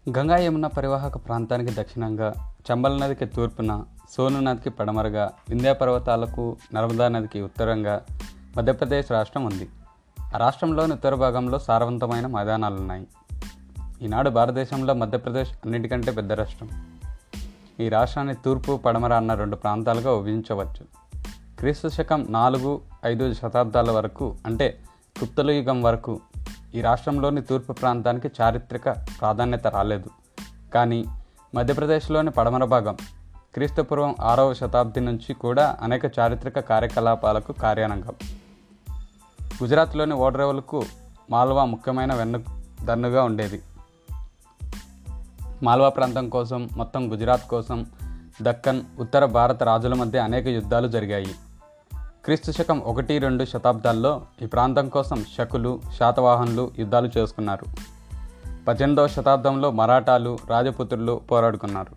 గంగా యమున పరివాహక ప్రాంతానికి దక్షిణంగా చంబల్ నదికి తూర్పున సోను నదికి పడమరగా వింధ్యా పర్వతాలకు నర్మదా నదికి ఉత్తరంగా మధ్యప్రదేశ్ రాష్ట్రం ఉంది ఆ రాష్ట్రంలోని ఉత్తర భాగంలో సారవంతమైన మైదానాలు ఉన్నాయి ఈనాడు భారతదేశంలో మధ్యప్రదేశ్ అన్నిటికంటే పెద్ద రాష్ట్రం ఈ రాష్ట్రాన్ని తూర్పు పడమర అన్న రెండు ప్రాంతాలుగా విభజించవచ్చు క్రీస్తు శకం నాలుగు ఐదు శతాబ్దాల వరకు అంటే గుప్తల యుగం వరకు ఈ రాష్ట్రంలోని తూర్పు ప్రాంతానికి చారిత్రక ప్రాధాన్యత రాలేదు కానీ మధ్యప్రదేశ్లోని పడమర భాగం క్రీస్తుపూర్వం ఆరవ శతాబ్ది నుంచి కూడా అనేక చారిత్రక కార్యకలాపాలకు కార్యానంగం గుజరాత్లోని ఓడరేవులకు మాల్వా ముఖ్యమైన వెన్ను దన్నుగా ఉండేది మాల్వా ప్రాంతం కోసం మొత్తం గుజరాత్ కోసం దక్కన్ ఉత్తర భారత రాజుల మధ్య అనేక యుద్ధాలు జరిగాయి క్రీస్తు శకం ఒకటి రెండు శతాబ్దాల్లో ఈ ప్రాంతం కోసం శకులు శాతవాహనులు యుద్ధాలు చేసుకున్నారు పద్దెనిమిదవ శతాబ్దంలో మరాఠాలు రాజపుత్రులు పోరాడుకున్నారు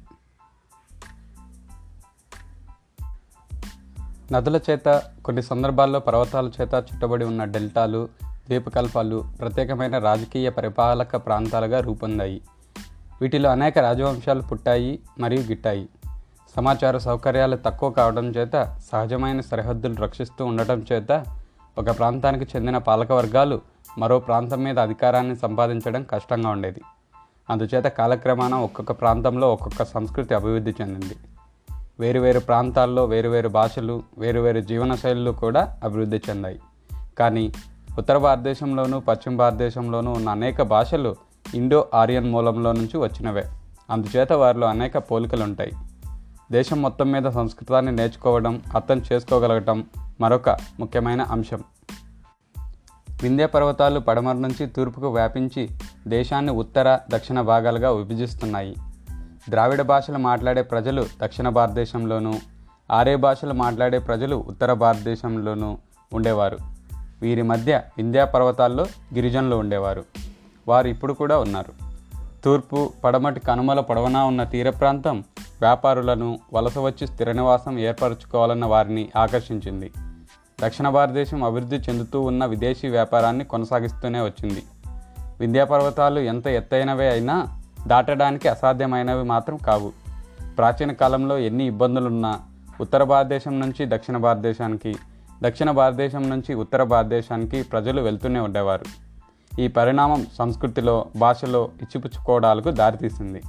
నదుల చేత కొన్ని సందర్భాల్లో పర్వతాల చేత చుట్టబడి ఉన్న డెల్టాలు ద్వీపకల్పాలు ప్రత్యేకమైన రాజకీయ పరిపాలక ప్రాంతాలుగా రూపొందాయి వీటిలో అనేక రాజవంశాలు పుట్టాయి మరియు గిట్టాయి సమాచార సౌకర్యాలు తక్కువ కావడం చేత సహజమైన సరిహద్దులు రక్షిస్తూ ఉండటం చేత ఒక ప్రాంతానికి చెందిన పాలక వర్గాలు మరో ప్రాంతం మీద అధికారాన్ని సంపాదించడం కష్టంగా ఉండేది అందుచేత కాలక్రమాన ఒక్కొక్క ప్రాంతంలో ఒక్కొక్క సంస్కృతి అభివృద్ధి చెందింది వేరువేరు ప్రాంతాల్లో వేరువేరు భాషలు వేరువేరు జీవన శైలులు కూడా అభివృద్ధి చెందాయి కానీ ఉత్తర భారతదేశంలోనూ పశ్చిమ భారతదేశంలోనూ ఉన్న అనేక భాషలు ఇండో ఆరియన్ మూలంలో నుంచి వచ్చినవే అందుచేత వారిలో అనేక పోలికలు ఉంటాయి దేశం మొత్తం మీద సంస్కృతాన్ని నేర్చుకోవడం అర్థం చేసుకోగలగటం మరొక ముఖ్యమైన అంశం వింధ్య పర్వతాలు పడమర నుంచి తూర్పుకు వ్యాపించి దేశాన్ని ఉత్తర దక్షిణ భాగాలుగా విభజిస్తున్నాయి ద్రావిడ భాషలు మాట్లాడే ప్రజలు దక్షిణ భారతదేశంలోనూ ఆర్య భాషలు మాట్లాడే ప్రజలు ఉత్తర భారతదేశంలోనూ ఉండేవారు వీరి మధ్య వింధ్యా పర్వతాల్లో గిరిజనులు ఉండేవారు వారు ఇప్పుడు కూడా ఉన్నారు తూర్పు పడమటి కనుమల పొడవునా ఉన్న తీర ప్రాంతం వ్యాపారులను వలస వచ్చి స్థిర నివాసం ఏర్పరచుకోవాలన్న వారిని ఆకర్షించింది దక్షిణ భారతదేశం అభివృద్ధి చెందుతూ ఉన్న విదేశీ వ్యాపారాన్ని కొనసాగిస్తూనే వచ్చింది వింధ్యా పర్వతాలు ఎంత ఎత్తైనవే అయినా దాటడానికి అసాధ్యమైనవి మాత్రం కావు ప్రాచీన కాలంలో ఎన్ని ఇబ్బందులున్నా ఉత్తర భారతదేశం నుంచి దక్షిణ భారతదేశానికి దక్షిణ భారతదేశం నుంచి ఉత్తర భారతదేశానికి ప్రజలు వెళ్తూనే ఉండేవారు ఈ పరిణామం సంస్కృతిలో భాషలో ఇచ్చిపుచ్చుకోవడాలకు దారితీసింది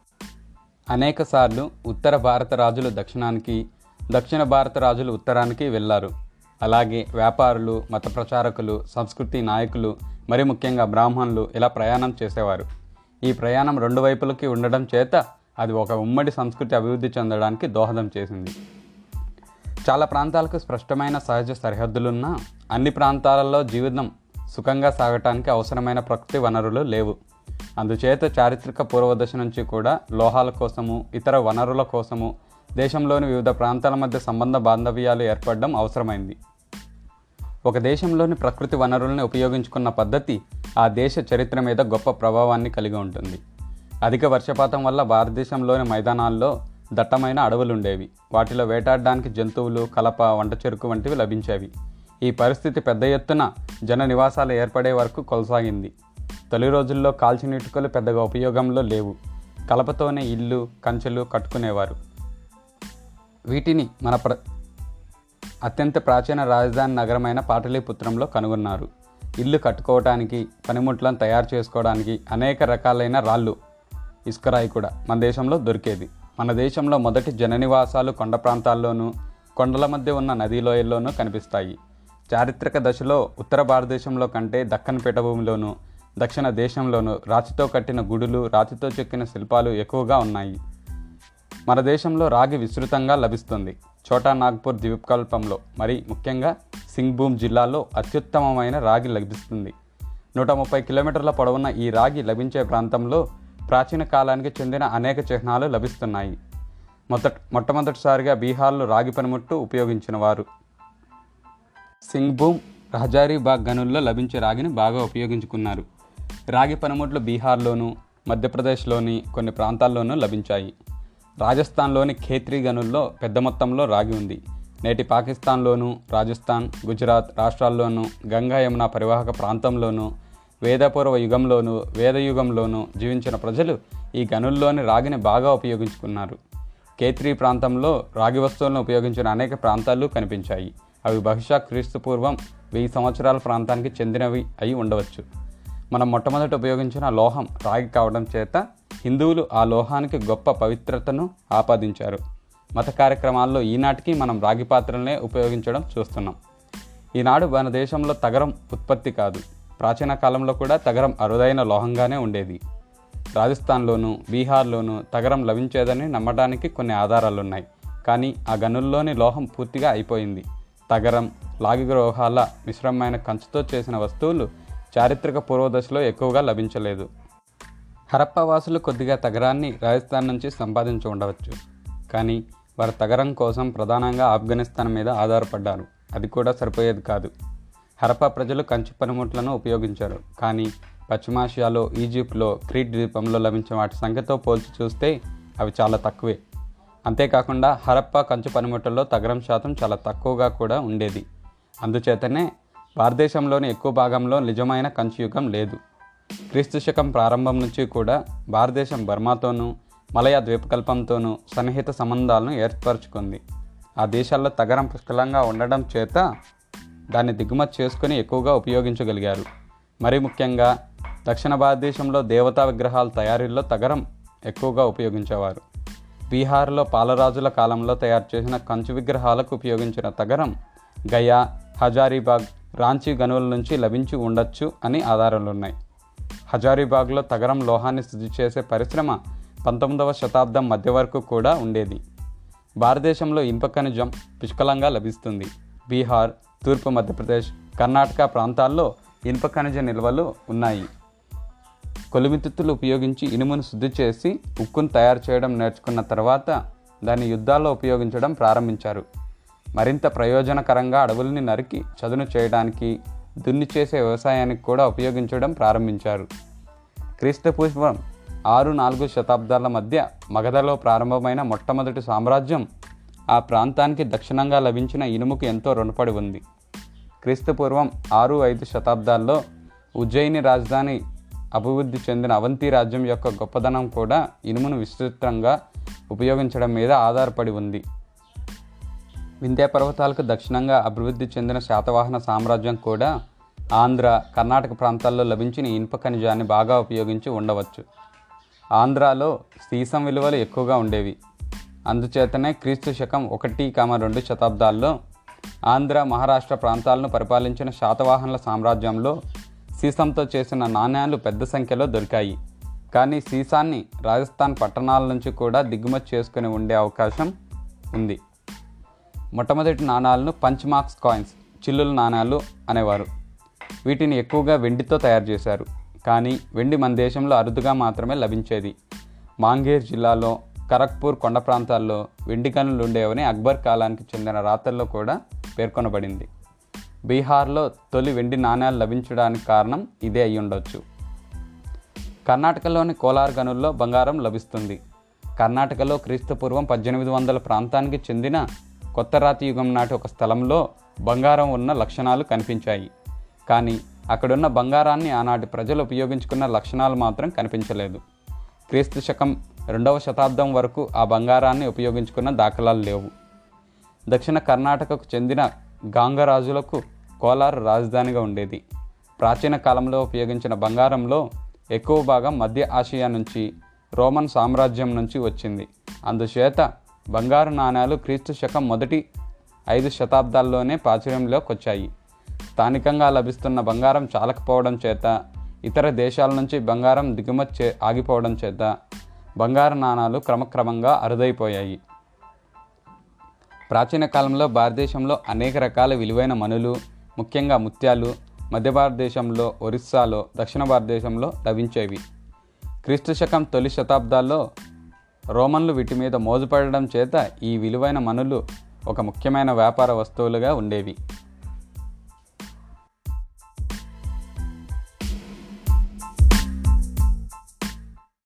అనేక సార్లు ఉత్తర భారత రాజులు దక్షిణానికి దక్షిణ భారత రాజులు ఉత్తరానికి వెళ్ళారు అలాగే వ్యాపారులు మత ప్రచారకులు సంస్కృతి నాయకులు మరి ముఖ్యంగా బ్రాహ్మణులు ఇలా ప్రయాణం చేసేవారు ఈ ప్రయాణం రెండు వైపులకి ఉండడం చేత అది ఒక ఉమ్మడి సంస్కృతి అభివృద్ధి చెందడానికి దోహదం చేసింది చాలా ప్రాంతాలకు స్పష్టమైన సహజ సరిహద్దులున్నా అన్ని ప్రాంతాలలో జీవితం సుఖంగా సాగటానికి అవసరమైన ప్రకృతి వనరులు లేవు అందుచేత చారిత్రక పూర్వదశ నుంచి కూడా లోహాల కోసము ఇతర వనరుల కోసము దేశంలోని వివిధ ప్రాంతాల మధ్య సంబంధ బాంధవ్యాలు ఏర్పడడం అవసరమైంది ఒక దేశంలోని ప్రకృతి వనరుల్ని ఉపయోగించుకున్న పద్ధతి ఆ దేశ చరిత్ర మీద గొప్ప ప్రభావాన్ని కలిగి ఉంటుంది అధిక వర్షపాతం వల్ల భారతదేశంలోని మైదానాల్లో దట్టమైన అడవులు ఉండేవి వాటిలో వేటాడడానికి జంతువులు కలప వంట చెరుకు వంటివి లభించేవి ఈ పరిస్థితి పెద్ద ఎత్తున జన నివాసాలు ఏర్పడే వరకు కొనసాగింది తొలి రోజుల్లో కాల్చిన ఇటుకలు పెద్దగా ఉపయోగంలో లేవు కలపతోనే ఇల్లు కంచెలు కట్టుకునేవారు వీటిని మన ప్ర అత్యంత ప్రాచీన రాజధాని నగరమైన పాటలీపుత్రంలో కనుగొన్నారు ఇల్లు కట్టుకోవడానికి పనిముట్లను తయారు చేసుకోవడానికి అనేక రకాలైన రాళ్ళు ఇసుకరాయి కూడా మన దేశంలో దొరికేది మన దేశంలో మొదటి జననివాసాలు కొండ ప్రాంతాల్లోనూ కొండల మధ్య ఉన్న నదీలోయల్లోనూ కనిపిస్తాయి చారిత్రక దశలో ఉత్తర భారతదేశంలో కంటే దక్కన్ పీఠభూమిలోను దక్షిణ దేశంలోనూ రాతితో కట్టిన గుడులు రాతితో చెక్కిన శిల్పాలు ఎక్కువగా ఉన్నాయి మన దేశంలో రాగి విస్తృతంగా లభిస్తుంది చోటా నాగ్పూర్ ద్వీపకల్పంలో మరి ముఖ్యంగా సింగ్భూమ్ జిల్లాలో అత్యుత్తమమైన రాగి లభిస్తుంది నూట ముప్పై కిలోమీటర్ల పొడవున్న ఈ రాగి లభించే ప్రాంతంలో ప్రాచీన కాలానికి చెందిన అనేక చిహ్నాలు లభిస్తున్నాయి మొదట మొట్టమొదటిసారిగా బీహార్లో రాగి పనిముట్టు ఉపయోగించిన వారు సింగ్భూమ్ రహజారీబాగ్ గనుల్లో లభించే రాగిని బాగా ఉపయోగించుకున్నారు రాగి పనిముట్లు బీహార్లోను మధ్యప్రదేశ్లోని కొన్ని ప్రాంతాల్లోనూ లభించాయి రాజస్థాన్లోని ఖేత్రి గనుల్లో పెద్ద మొత్తంలో రాగి ఉంది నేటి పాకిస్తాన్లోను రాజస్థాన్ గుజరాత్ రాష్ట్రాల్లోనూ గంగా యమున పరివాహక ప్రాంతంలోనూ వేదపూర్వ యుగంలోనూ వేదయుగంలోనూ జీవించిన ప్రజలు ఈ గనుల్లోని రాగిని బాగా ఉపయోగించుకున్నారు కేత్రి ప్రాంతంలో రాగి వస్తువులను ఉపయోగించిన అనేక ప్రాంతాలు కనిపించాయి అవి బహుశా క్రీస్తు పూర్వం వెయ్యి సంవత్సరాల ప్రాంతానికి చెందినవి అయి ఉండవచ్చు మనం మొట్టమొదట ఉపయోగించిన లోహం రాగి కావడం చేత హిందువులు ఆ లోహానికి గొప్ప పవిత్రతను ఆపాదించారు మత కార్యక్రమాల్లో ఈనాటికి మనం రాగి పాత్రలనే ఉపయోగించడం చూస్తున్నాం ఈనాడు మన దేశంలో తగరం ఉత్పత్తి కాదు ప్రాచీన కాలంలో కూడా తగరం అరుదైన లోహంగానే ఉండేది రాజస్థాన్లోను బీహార్లోను తగరం లభించేదని నమ్మడానికి కొన్ని ఆధారాలున్నాయి కానీ ఆ గనుల్లోని లోహం పూర్తిగా అయిపోయింది తగరం లాగి గ్రోహాల మిశ్రమమైన కంచుతో చేసిన వస్తువులు చారిత్రక పూర్వదశలో ఎక్కువగా లభించలేదు హరప్ప వాసులు కొద్దిగా తగరాన్ని రాజస్థాన్ నుంచి సంపాదించి ఉండవచ్చు కానీ వారు తగరం కోసం ప్రధానంగా ఆఫ్ఘనిస్తాన్ మీద ఆధారపడ్డారు అది కూడా సరిపోయేది కాదు హరప్ప ప్రజలు కంచు పనిముట్లను ఉపయోగించారు కానీ పశ్చిమాసియాలో ఈజిప్ట్లో క్రీట్ ద్వీపంలో లభించిన వాటి సంఖ్యతో పోల్చి చూస్తే అవి చాలా తక్కువే అంతేకాకుండా హరప్ప కంచు పనిముట్లలో తగరం శాతం చాలా తక్కువగా కూడా ఉండేది అందుచేతనే భారతదేశంలోని ఎక్కువ భాగంలో నిజమైన కంచు యుగం లేదు క్రీస్తు శకం ప్రారంభం నుంచి కూడా భారతదేశం బర్మాతోనూ మలయ ద్వీపకల్పంతోనూ సన్నిహిత సంబంధాలను ఏర్పరచుకుంది ఆ దేశాల్లో తగరం పుష్కలంగా ఉండడం చేత దాన్ని దిగుమతి చేసుకుని ఎక్కువగా ఉపయోగించగలిగారు మరి ముఖ్యంగా దక్షిణ భారతదేశంలో దేవతా విగ్రహాల తయారీలో తగరం ఎక్కువగా ఉపయోగించేవారు బీహార్లో పాలరాజుల కాలంలో తయారు చేసిన కంచు విగ్రహాలకు ఉపయోగించిన తగరం గయా హజారీబాగ్ రాంచీ గనుల నుంచి లభించి ఉండొచ్చు అని ఆధారాలున్నాయి హజారీబాగ్లో తగరం లోహాన్ని శుద్ధి చేసే పరిశ్రమ పంతొమ్మిదవ శతాబ్దం మధ్య వరకు కూడా ఉండేది భారతదేశంలో ఇనుప ఖనిజం పుష్కలంగా లభిస్తుంది బీహార్ తూర్పు మధ్యప్రదేశ్ కర్ణాటక ప్రాంతాల్లో ఇనుప ఖనిజ నిల్వలు ఉన్నాయి కొలిమితిత్తులు ఉపయోగించి ఇనుమును శుద్ధి చేసి ఉక్కును తయారు చేయడం నేర్చుకున్న తర్వాత దాన్ని యుద్ధాల్లో ఉపయోగించడం ప్రారంభించారు మరింత ప్రయోజనకరంగా అడవుల్ని నరికి చదును చేయడానికి దున్ని చేసే వ్యవసాయానికి కూడా ఉపయోగించడం ప్రారంభించారు క్రీస్తు పూర్వం ఆరు నాలుగు శతాబ్దాల మధ్య మగధలో ప్రారంభమైన మొట్టమొదటి సామ్రాజ్యం ఆ ప్రాంతానికి దక్షిణంగా లభించిన ఇనుముకు ఎంతో రుణపడి ఉంది క్రీస్తు పూర్వం ఆరు ఐదు శతాబ్దాల్లో ఉజ్జయిని రాజధాని అభివృద్ధి చెందిన అవంతి రాజ్యం యొక్క గొప్పదనం కూడా ఇనుమును విస్తృతంగా ఉపయోగించడం మీద ఆధారపడి ఉంది వింధ్య పర్వతాలకు దక్షిణంగా అభివృద్ధి చెందిన శాతవాహన సామ్రాజ్యం కూడా ఆంధ్ర కర్ణాటక ప్రాంతాల్లో లభించిన ఇనుప ఖనిజాన్ని బాగా ఉపయోగించి ఉండవచ్చు ఆంధ్రాలో సీసం విలువలు ఎక్కువగా ఉండేవి అందుచేతనే క్రీస్తు శకం ఒకటి కామ రెండు శతాబ్దాల్లో ఆంధ్ర మహారాష్ట్ర ప్రాంతాలను పరిపాలించిన శాతవాహనుల సామ్రాజ్యంలో సీసంతో చేసిన నాణ్యాలు పెద్ద సంఖ్యలో దొరికాయి కానీ సీసాన్ని రాజస్థాన్ పట్టణాల నుంచి కూడా దిగుమతి చేసుకుని ఉండే అవకాశం ఉంది మొట్టమొదటి నాణాలను పంచ్ మార్క్స్ కాయిన్స్ చిల్లుల నాణాలు అనేవారు వీటిని ఎక్కువగా వెండితో తయారు చేశారు కానీ వెండి మన దేశంలో అరుదుగా మాత్రమే లభించేది మాంగేర్ జిల్లాలో ఖరగ్పూర్ కొండ ప్రాంతాల్లో వెండి గనులు ఉండేవని అక్బర్ కాలానికి చెందిన రాతల్లో కూడా పేర్కొనబడింది బీహార్లో తొలి వెండి నాణ్యాలు లభించడానికి కారణం ఇదే అయి ఉండొచ్చు కర్ణాటకలోని కోలార్ గనుల్లో బంగారం లభిస్తుంది కర్ణాటకలో క్రీస్తుపూర్వం పద్దెనిమిది వందల ప్రాంతానికి చెందిన కొత్త రాతి యుగం నాటి ఒక స్థలంలో బంగారం ఉన్న లక్షణాలు కనిపించాయి కానీ అక్కడున్న బంగారాన్ని ఆనాటి ప్రజలు ఉపయోగించుకున్న లక్షణాలు మాత్రం కనిపించలేదు క్రీస్తు శకం రెండవ శతాబ్దం వరకు ఆ బంగారాన్ని ఉపయోగించుకున్న దాఖలాలు లేవు దక్షిణ కర్ణాటకకు చెందిన గాంగరాజులకు కోలార్ రాజధానిగా ఉండేది ప్రాచీన కాలంలో ఉపయోగించిన బంగారంలో ఎక్కువ భాగం మధ్య ఆసియా నుంచి రోమన్ సామ్రాజ్యం నుంచి వచ్చింది అందుచేత బంగారు నాణ్యాలు క్రీస్తు శకం మొదటి ఐదు శతాబ్దాల్లోనే ప్రాచుర్యంలోకి వచ్చాయి స్థానికంగా లభిస్తున్న బంగారం చాలకపోవడం చేత ఇతర దేశాల నుంచి బంగారం దిగుమతి చే ఆగిపోవడం చేత బంగారు నాణాలు క్రమక్రమంగా అరుదైపోయాయి ప్రాచీన కాలంలో భారతదేశంలో అనేక రకాల విలువైన మనులు ముఖ్యంగా ముత్యాలు మధ్య భారతదేశంలో ఒరిస్సాలో దక్షిణ భారతదేశంలో లభించేవి క్రీస్తు శకం తొలి శతాబ్దాల్లో రోమన్లు వీటి మీద మోజుపడడం చేత ఈ విలువైన మనులు ఒక ముఖ్యమైన వ్యాపార వస్తువులుగా ఉండేవి